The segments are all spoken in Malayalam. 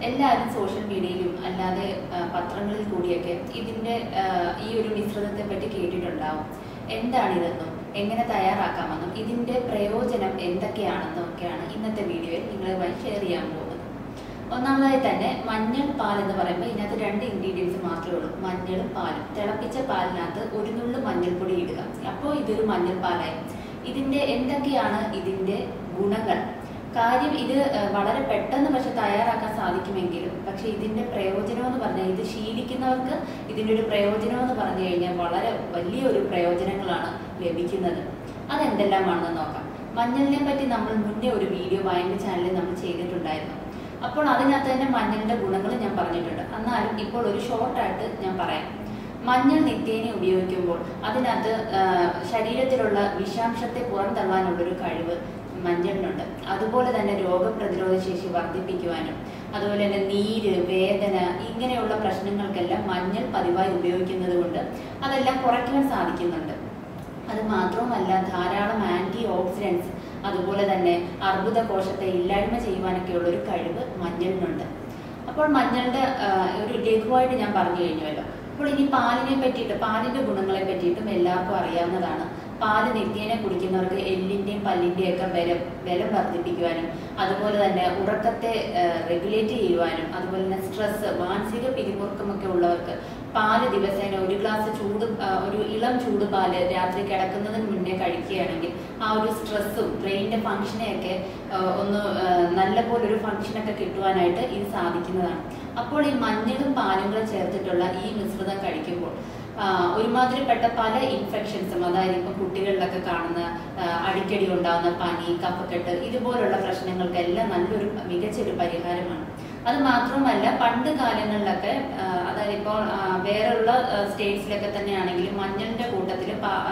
എല്ലാവരും സോഷ്യൽ മീഡിയയിലും അല്ലാതെ ആ, പത്രങ്ങളിൽ കൂടിയൊക്കെ ഇതിന്റെ ആ, ഈ ഒരു മിശ്രിതത്തെ പറ്റി കേട്ടിട്ടുണ്ടാവും എന്താണിതെന്നും എങ്ങനെ തയ്യാറാക്കാമെന്നും ഇതിന്റെ പ്രയോജനം എന്തൊക്കെയാണെന്നും ഒക്കെയാണ് ഇന്നത്തെ വീഡിയോയിൽ നിങ്ങളുമായി ഷെയർ ചെയ്യാൻ പോകുന്നത് ഒന്നാമതായി തന്നെ മഞ്ഞൾ പാൽ എന്ന് പറയുമ്പോൾ ഇതിനകത്ത് രണ്ട് ഇൻഗ്രീഡിയൻസ് മാത്രമേ ഉള്ളൂ മഞ്ഞളും പാലും തിളപ്പിച്ച പാലിനകത്ത് ഒരു നുള്ളു മഞ്ഞൾപ്പൊടി ഇടുക അപ്പോൾ ഇതൊരു മഞ്ഞൾ പാലായി ഇതിന്റെ എന്തൊക്കെയാണ് ഇതിന്റെ ഗുണങ്ങൾ കാര്യം ഇത് ഏഹ്, വളരെ പെട്ടെന്ന് പക്ഷെ തയ്യാറാക്കാൻ സാധിക്കുമെങ്കിലും പക്ഷെ ഇതിന്റെ പ്രയോജനം എന്ന് പറഞ്ഞാൽ ഇത് ശീലിക്കുന്നവർക്ക് ഇതിന്റെ ഒരു പ്രയോജനം എന്ന് പറഞ്ഞു കഴിഞ്ഞാൽ വളരെ വലിയൊരു പ്രയോജനങ്ങളാണ് ലഭിക്കുന്നത് അതെന്തെല്ലാമാണെന്ന് നോക്കാം മഞ്ഞളിനെ പറ്റി നമ്മൾ മുന്നേ ഒരു വീഡിയോ വയൻ്റെ ചാനലിൽ നമ്മൾ ചെയ്തിട്ടുണ്ടായിരുന്നു അപ്പോൾ അതിനകത്ത് തന്നെ മഞ്ഞളിന്റെ ഗുണങ്ങൾ ഞാൻ പറഞ്ഞിട്ടുണ്ട് എന്നാലും ഇപ്പോൾ ഒരു ഷോർട്ടായിട്ട് ഞാൻ പറയാം മഞ്ഞൾ നിത്യേന ഉപയോഗിക്കുമ്പോൾ അതിനകത്ത് ആ, ശരീരത്തിലുള്ള വിഷാംശത്തെ പുറന്തള്ളാനുള്ളൊരു കഴിവ് മഞ്ഞളിനുണ്ട് അതുപോലെ തന്നെ രോഗപ്രതിരോധ ശേഷി വർദ്ധിപ്പിക്കുവാനും അതുപോലെ തന്നെ നീര് വേദന ഇങ്ങനെയുള്ള പ്രശ്നങ്ങൾക്കെല്ലാം മഞ്ഞൾ പതിവായി ഉപയോഗിക്കുന്നത് കൊണ്ട് അതെല്ലാം കുറയ്ക്കുവാൻ സാധിക്കുന്നുണ്ട് അത് മാത്രവുമല്ല ധാരാളം ആന്റി ഓക്സിഡൻസ് അതുപോലെ തന്നെ അർബുദ കോശത്തെ ഇല്ലായ്മ ചെയ്യുവാനൊക്കെയുള്ള ഒരു കഴിവ് മഞ്ഞളിനുണ്ട് അപ്പോൾ മഞ്ഞളുടെ ആ, ഒരു ലഘുവായിട്ട് ഞാൻ പറഞ്ഞു കഴിഞ്ഞുവല്ലോ അപ്പോൾ ഇനി പാലിനെ പറ്റിയിട്ട് പാലിന്റെ ഗുണങ്ങളെ പറ്റിയിട്ടും എല്ലാവർക്കും അറിയാവുന്നതാണ് പാല് നിത്യേന കുടിക്കുന്നവർക്ക് എല്ലിന്റെയും പല്ലിന്റെയും ഒക്കെ ബലം ബലം വർദ്ധിപ്പിക്കുവാനും അതുപോലെ തന്നെ ഉറക്കത്തെ റെഗുലേറ്റ് ചെയ്യുവാനും അതുപോലെ തന്നെ സ്ട്രെസ് മാനസിക പിരിമുറുക്കമൊക്കെ ഉള്ളവർക്ക് പാല് ദിവസേന ഒരു ഗ്ലാസ് ചൂട് ആ, ഒരു ഇളം ചൂട് പാല് രാത്രി കിടക്കുന്നതിന് മുന്നേ കഴിക്കുകയാണെങ്കിൽ ആ ഒരു സ്ട്രെസ്സും ബ്രെയിനിന്റെ ഫംഗ്ഷനെയൊക്കെ ആ, ഒന്ന് ആ, നല്ലപോലെ ഒരു ഫംഗ്ഷനൊക്കെ കിട്ടുവാനായിട്ട് ഇത് സാധിക്കുന്നതാണ് അപ്പോൾ ഈ മഞ്ഞളും പാലും കൂടെ ചേർത്തിട്ടുള്ള ഈ മിശ്രിതം കഴിക്കുമ്പോൾ ആ, ഒരുമാതിരിപ്പെട്ട പല ഇൻഫെക്ഷൻസും അതായത് ഇപ്പം കുട്ടികളിലൊക്കെ കാണുന്ന ആ, അടിക്കടി ഉണ്ടാകുന്ന പനി കഫക്കെട്ട് ഇതുപോലുള്ള പ്രശ്നങ്ങൾക്കെല്ലാം നല്ലൊരു മികച്ചൊരു പരിഹാരമാണ് അത് മാത്രമല്ല പണ്ട് കാലങ്ങളിലൊക്കെ ആ, അതായത് ഇപ്പോൾ ആ, വേറെയുള്ള സ്റ്റേറ്റ്സിലൊക്കെ തന്നെയാണെങ്കിലും മഞ്ഞളിന്റെ കൂട്ടത്തിൽ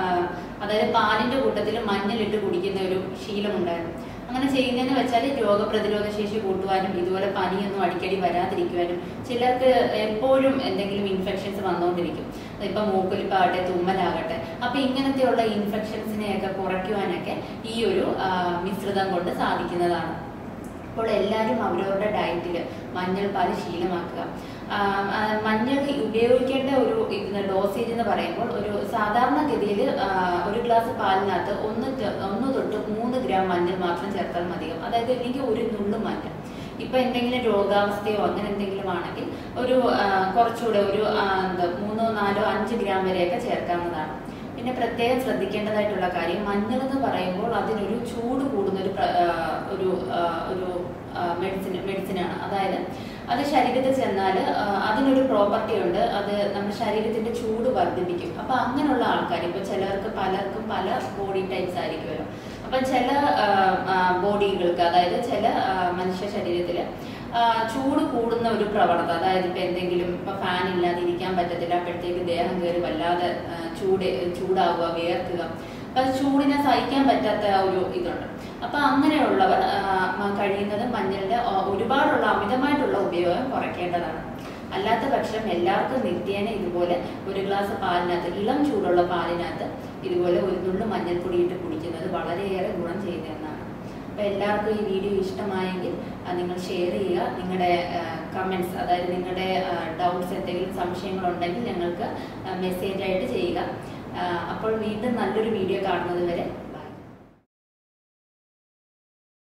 അതായത് പാലിന്റെ കൂട്ടത്തിൽ മഞ്ഞളിട്ട് കുടിക്കുന്ന ഒരു ശീലമുണ്ടായിരുന്നു അങ്ങനെ ചെയ്യുന്നതെന്ന് വെച്ചാൽ രോഗപ്രതിരോധ ശേഷി കൂട്ടുവാനും ഇതുപോലെ പനിയൊന്നും അടിക്കടി വരാതിരിക്കുവാനും ചിലർക്ക് എപ്പോഴും എന്തെങ്കിലും ഇൻഫെക്ഷൻസ് വന്നുകൊണ്ടിരിക്കും ഇപ്പൊ മൂക്കൊലിപ്പാകട്ടെ തുമ്മലാകട്ടെ അപ്പൊ ഇങ്ങനത്തെയുള്ള ഇൻഫെക്ഷൻസിനെയൊക്കെ കുറയ്ക്കുവാനൊക്കെ ഈ ഒരു ആ, മിശ്രിതം കൊണ്ട് സാധിക്കുന്നതാണ് അപ്പോൾ എല്ലാവരും അവരവരുടെ ഡയറ്റിൽ മഞ്ഞൾ പാല് ശീലമാക്കുക ആ, ആ, മഞ്ഞൾ ഉപയോഗിക്കേണ്ട ഒരു ഇതിന് ഡോസേജ് എന്ന് പറയുമ്പോൾ ഒരു സാധാരണഗതിയിൽ ഒരു ഗ്ലാസ് പാലിനകത്ത് ഒന്ന് ത- ഒന്ന് തൊട്ട് മൂന്ന് ഗ്രാം മഞ്ഞൾ മാത്രം ചേർത്താൽ മതിയാവും അതായത് അല്ലെങ്കിൽ ഒരു നുള്ളു മഞ്ഞൾ ഇപ്പൊ എന്തെങ്കിലും രോഗാവസ്ഥയോ അങ്ങനെ എന്തെങ്കിലും ആണെങ്കിൽ ഒരു ആ, കുറച്ചുകൂടെ ഒരു ആ, എന്താ മൂന്നോ നാലോ അഞ്ച് ഗ്രാം വരെയൊക്കെ ചേർക്കാവുന്നതാണ് പിന്നെ പ്രത്യേകം ശ്രദ്ധിക്കേണ്ടതായിട്ടുള്ള കാര്യം മഞ്ഞൾ എന്ന് പറയുമ്പോൾ അതിനൊരു ചൂട് കൂടുന്ന ഒരു പ്ര- ആ, ഒരു ആ, ഒരു മെഡിസിൻ മെഡിസിനാണ് അതായത് അത് ശരീരത്തിൽ ചെന്നാൽ അതിനൊരു പ്രോപ്പർട്ടി ഉണ്ട് അത് നമ്മുടെ ശരീരത്തിന്റെ ചൂട് വർദ്ധിപ്പിക്കും അപ്പൊ അങ്ങനെയുള്ള ആൾക്കാർ ഇപ്പൊ ചിലർക്ക് പലർക്കും പല ബോഡി ടൈപ്സ് ആയിരിക്കുമല്ലോ അപ്പൊ ചില ബോഡികൾക്ക് അതായത് ചില ആ, മനുഷ്യ ശരീരത്തില് ആ, ചൂട് കൂടുന്ന ഒരു പ്രവണത അതായത് ഇപ്പൊ എന്തെങ്കിലും ഇപ്പൊ ഫാൻ ഇല്ലാതെ ഇരിക്കാൻ പറ്റത്തില്ല അപ്പോഴത്തേക്ക് ദേഹം കയറി വല്ലാതെ ആ, ചൂട് ചൂടാവുക വിയർക്കുക അപ്പൊ അത് ചൂടിനെ സഹിക്കാൻ പറ്റാത്ത ഒരു ഇതുണ്ട് അപ്പൊ അങ്ങനെയുള്ളവർ ആ, മ- കഴിയുന്നത് മഞ്ഞളിന്റെ ആ, ഒരുപാടുള്ള അമിതമായിട്ടുള്ള ഉപയോഗം കുറയ്ക്കേണ്ടതാണ് അല്ലാത്ത പക്ഷം എല്ലാവർക്കും നിത്യേന ഇതുപോലെ ഒരു ഗ്ലാസ് പാലിനകത്ത് ഇളം ചൂടുള്ള പാലിനകത്ത് ഇതുപോലെ ഒരു നുള്ളു മഞ്ഞൾപ്പൊടി ഇട്ട് കുടിക്കുന്നത് വളരെയേറെ ഗുണം ചെയ്യുന്നതെന്നാണ് അപ്പൊ എല്ലാവർക്കും ഈ വീഡിയോ ഇഷ്ടമായെങ്കിൽ ആ, നിങ്ങൾ ഷെയർ ചെയ്യുക നിങ്ങളുടെ കമൻസ് അതായത് നിങ്ങളുടെ ഡൗട്ട്സ് എന്തെങ്കിലും സംശയങ്ങളുണ്ടെങ്കിൽ ഞങ്ങൾക്ക് മെസ്സേജ് ആയിട്ട് ചെയ്യുക ആ, അപ്പോൾ വീണ്ടും നല്ലൊരു വീഡിയോ കാണുന്നത് വരെ